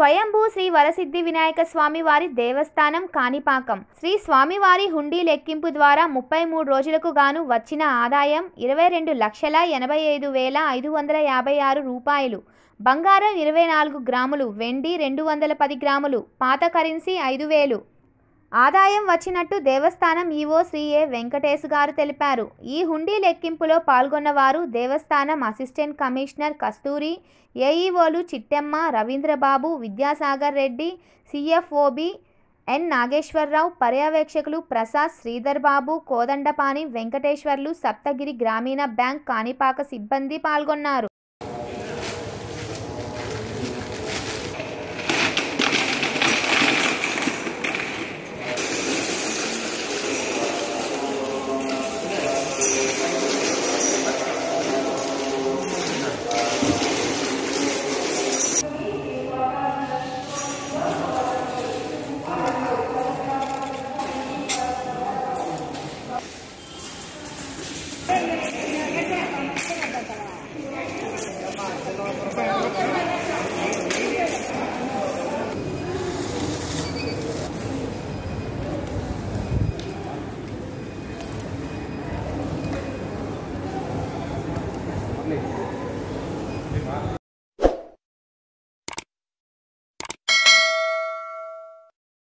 స్వయంభూ శ్రీ వరసిద్ధి వినాయక స్వామి వారి దేవస్థానం కాణిపాకం శ్రీ స్వామివారి హుండీ లెక్కింపు ద్వారా ముప్పై మూడు రోజులకు గాను వచ్చిన ఆదాయం ఇరవై రెండు లక్షల ఎనభై ఐదు వేల ఐదు వందల యాభై ఆరు రూపాయలు బంగారం ఇరవై నాలుగు గ్రాములు వెండి రెండు వందల పది గ్రాములు పాత కరెన్సీ ఐదు వేలు ఆదాయం వచ్చినట్టు దేవస్థానం ఈవో శ్రీ ఏ వెంకటేశ్ గారు తెలిపారు ఈ హుండీ లెక్కింపులో పాల్గొన్న వారు దేవస్థానం అసిస్టెంట్ కమిషనర్ కస్తూరి ఏఈఓలు చిట్టెమ్మ రవీంద్రబాబు విద్యాసాగర్ రెడ్డి సిఎఫ్ఓబి ఎన్ నాగేశ్వరరావు పర్యవేక్షకులు ప్రసాద్ శ్రీధర్ బాబు కోదండపాని వెంకటేశ్వర్లు సప్తగిరి గ్రామీణ బ్యాంక్ కాణిపాక సిబ్బంది పాల్గొన్నారు